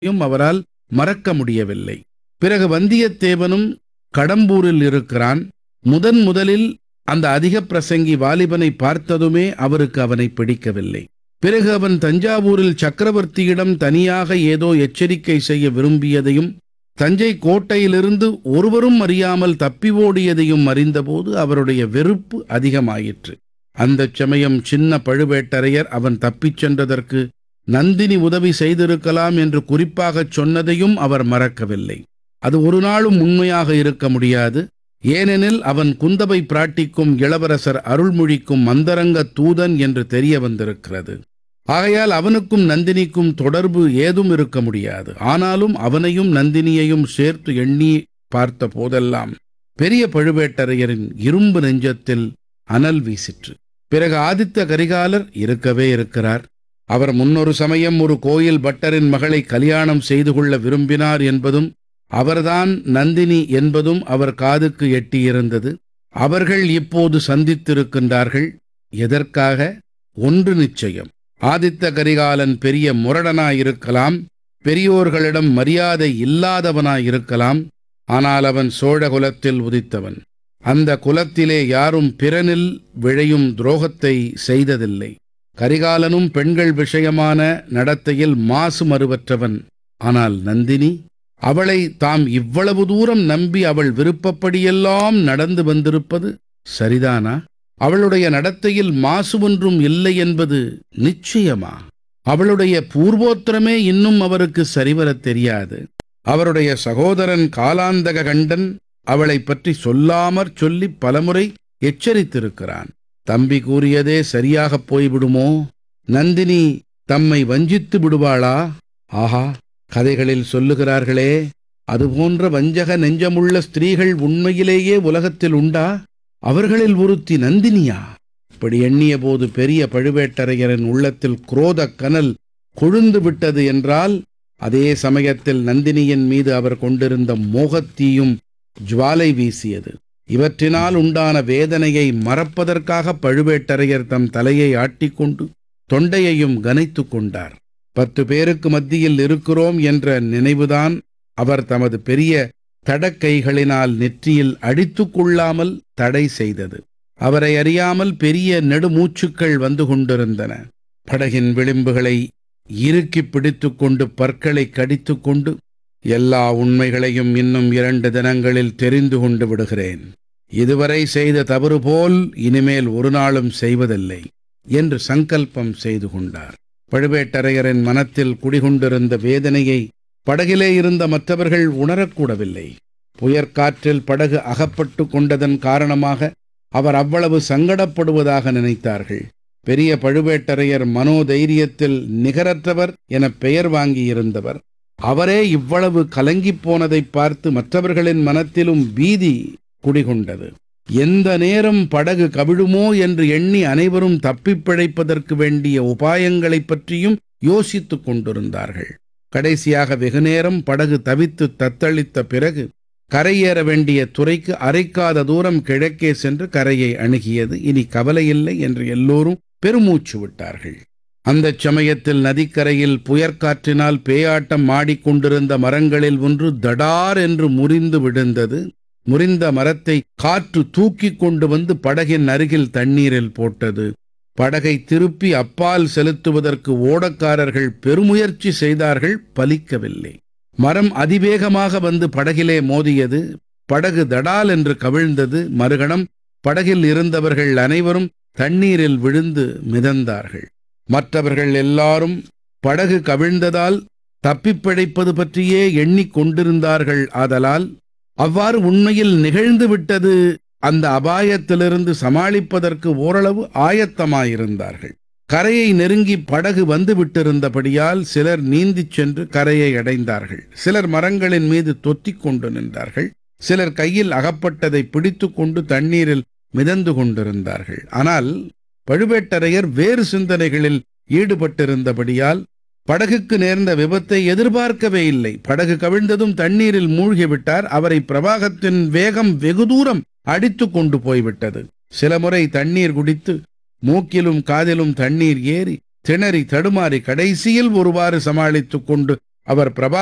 யும் அவரால் மறக்க முடியவில்லை பிறகு வந்தியத்தேவனும் கடம்பூரில் இருக்கிறான் முதன் முதலில் அந்த அதிக பிரசங்கி வாலிபனை பார்த்ததுமே அவருக்கு அவனை பிடிக்கவில்லை பிறகு அவன் தஞ்சாவூரில் சக்கரவர்த்தியிடம் தனியாக ஏதோ எச்சரிக்கை செய்ய விரும்பியதையும் தஞ்சை கோட்டையிலிருந்து ஒருவரும் அறியாமல் தப்பி ஓடியதையும் அறிந்தபோது அவருடைய வெறுப்பு அதிகமாயிற்று அந்தச் சமயம் சின்ன பழுவேட்டரையர் அவன் தப்பிச் சென்றதற்கு நந்தினி உதவி செய்திருக்கலாம் என்று குறிப்பாகச் சொன்னதையும் அவர் மறக்கவில்லை அது ஒரு நாளும் உண்மையாக இருக்க முடியாது ஏனெனில் அவன் குந்தவை பிராட்டிக்கும் இளவரசர் அருள்மொழிக்கும் மந்தரங்க தூதன் என்று தெரிய வந்திருக்கிறது ஆகையால் அவனுக்கும் நந்தினிக்கும் தொடர்பு ஏதும் இருக்க முடியாது ஆனாலும் அவனையும் நந்தினியையும் சேர்த்து எண்ணி பார்த்த போதெல்லாம் பெரிய பழுவேட்டரையரின் இரும்பு நெஞ்சத்தில் அனல் வீசிற்று பிறகு ஆதித்த கரிகாலர் இருக்கவே இருக்கிறார் அவர் முன்னொரு சமயம் ஒரு கோயில் பட்டரின் மகளை கல்யாணம் செய்து கொள்ள விரும்பினார் என்பதும் அவர்தான் நந்தினி என்பதும் அவர் காதுக்கு எட்டியிருந்தது அவர்கள் இப்போது சந்தித்திருக்கின்றார்கள் எதற்காக ஒன்று நிச்சயம் ஆதித்த கரிகாலன் பெரிய முரடனாயிருக்கலாம் பெரியோர்களிடம் மரியாதை இல்லாதவனாயிருக்கலாம் ஆனால் அவன் சோழ குலத்தில் உதித்தவன் அந்த குலத்திலே யாரும் பிறனில் விழையும் துரோகத்தை செய்ததில்லை கரிகாலனும் பெண்கள் விஷயமான நடத்தையில் மாசு மறுவற்றவன் ஆனால் நந்தினி அவளை தாம் இவ்வளவு தூரம் நம்பி அவள் விருப்பப்படியெல்லாம் நடந்து வந்திருப்பது சரிதானா அவளுடைய நடத்தையில் மாசு ஒன்றும் இல்லை என்பது நிச்சயமா அவளுடைய பூர்வோத்திரமே இன்னும் அவருக்கு சரிவரத் தெரியாது அவருடைய சகோதரன் காலாந்தக கண்டன் அவளைப் பற்றி சொல்லாமற் சொல்லி பலமுறை எச்சரித்திருக்கிறான் தம்பி கூறியதே சரியாகப் போய்விடுமோ நந்தினி தம்மை வஞ்சித்து விடுவாளா ஆஹா கதைகளில் சொல்லுகிறார்களே அதுபோன்ற வஞ்சக நெஞ்சமுள்ள ஸ்திரீகள் உண்மையிலேயே உலகத்தில் உண்டா அவர்களில் ஒருத்தி நந்தினியா இப்படி எண்ணிய போது பெரிய பழுவேட்டரையரின் உள்ளத்தில் குரோத கனல் கொழுந்து விட்டது என்றால் அதே சமயத்தில் நந்தினியின் மீது அவர் கொண்டிருந்த மோகத்தீயும் ஜுவாலை வீசியது இவற்றினால் உண்டான வேதனையை மறப்பதற்காக பழுவேட்டரையர் தம் தலையை ஆட்டிக்கொண்டு தொண்டையையும் கனைத்துக் கொண்டார் பத்து பேருக்கு மத்தியில் இருக்கிறோம் என்ற நினைவுதான் அவர் தமது பெரிய தடக்கைகளினால் நெற்றியில் அடித்துக் கொள்ளாமல் தடை செய்தது அவரை அறியாமல் பெரிய நெடுமூச்சுக்கள் வந்து கொண்டிருந்தன படகின் விளிம்புகளை இறுக்கி பிடித்துக் கொண்டு பற்களை கடித்துக் கொண்டு எல்லா உண்மைகளையும் இன்னும் இரண்டு தினங்களில் தெரிந்து கொண்டு விடுகிறேன் இதுவரை செய்த தவறு போல் இனிமேல் ஒரு நாளும் செய்வதில்லை என்று சங்கல்பம் செய்து கொண்டார் பழுவேட்டரையரின் மனத்தில் குடிகொண்டிருந்த வேதனையை படகிலே இருந்த மற்றவர்கள் உணரக்கூடவில்லை புயற்காற்றில் படகு அகப்பட்டு கொண்டதன் காரணமாக அவர் அவ்வளவு சங்கடப்படுவதாக நினைத்தார்கள் பெரிய பழுவேட்டரையர் மனோதைரியத்தில் நிகரற்றவர் என பெயர் வாங்கியிருந்தவர் அவரே இவ்வளவு கலங்கிப் போனதைப் பார்த்து மற்றவர்களின் மனத்திலும் பீதி குடிகொண்டது எந்த நேரம் படகு கவிழுமோ என்று எண்ணி அனைவரும் தப்பிப் பிழைப்பதற்கு வேண்டிய உபாயங்களைப் பற்றியும் யோசித்துக் கொண்டிருந்தார்கள் கடைசியாக வெகுநேரம் படகு தவித்து தத்தளித்த பிறகு கரையேற வேண்டிய துறைக்கு அரைக்காத தூரம் கிழக்கே சென்று கரையை அணுகியது இனி கவலையில்லை என்று எல்லோரும் பெருமூச்சு விட்டார்கள் அந்தச் சமயத்தில் நதிக்கரையில் புயற்காற்றினால் பேயாட்டம் ஆடிக்கொண்டிருந்த மரங்களில் ஒன்று தடார் என்று முறிந்து விழுந்தது முறிந்த மரத்தை காற்று தூக்கிக் கொண்டு வந்து படகின் அருகில் தண்ணீரில் போட்டது படகை திருப்பி அப்பால் செலுத்துவதற்கு ஓடக்காரர்கள் பெருமுயற்சி செய்தார்கள் பலிக்கவில்லை மரம் அதிவேகமாக வந்து படகிலே மோதியது படகு தடால் என்று கவிழ்ந்தது மறுகணம் படகில் இருந்தவர்கள் அனைவரும் தண்ணீரில் விழுந்து மிதந்தார்கள் மற்றவர்கள் எல்லாரும் படகு கவிழ்ந்ததால் தப்பிப் பிழைப்பது பற்றியே எண்ணிக் கொண்டிருந்தார்கள் ஆதலால் அவ்வாறு உண்மையில் நிகழ்ந்து விட்டது அந்த அபாயத்திலிருந்து சமாளிப்பதற்கு ஓரளவு ஆயத்தமாயிருந்தார்கள் கரையை நெருங்கி படகு வந்து விட்டிருந்தபடியால் சிலர் நீந்திச் சென்று கரையை அடைந்தார்கள் சிலர் மரங்களின் மீது தொத்திக் கொண்டு நின்றார்கள் சிலர் கையில் அகப்பட்டதை பிடித்துக் கொண்டு தண்ணீரில் மிதந்து கொண்டிருந்தார்கள் ஆனால் பழுவேட்டரையர் வேறு சிந்தனைகளில் ஈடுபட்டிருந்தபடியால் படகுக்கு நேர்ந்த விபத்தை எதிர்பார்க்கவே இல்லை படகு கவிழ்ந்ததும் தண்ணீரில் மூழ்கிவிட்டார் அவரை பிரவாகத்தின் வேகம் வெகு தூரம் அடித்து கொண்டு போய்விட்டது சில முறை தண்ணீர் குடித்து மூக்கிலும் காதிலும் தண்ணீர் ஏறி திணறி தடுமாறி கடைசியில் ஒருவாறு சமாளித்துக் கொண்டு அவர் பிரபா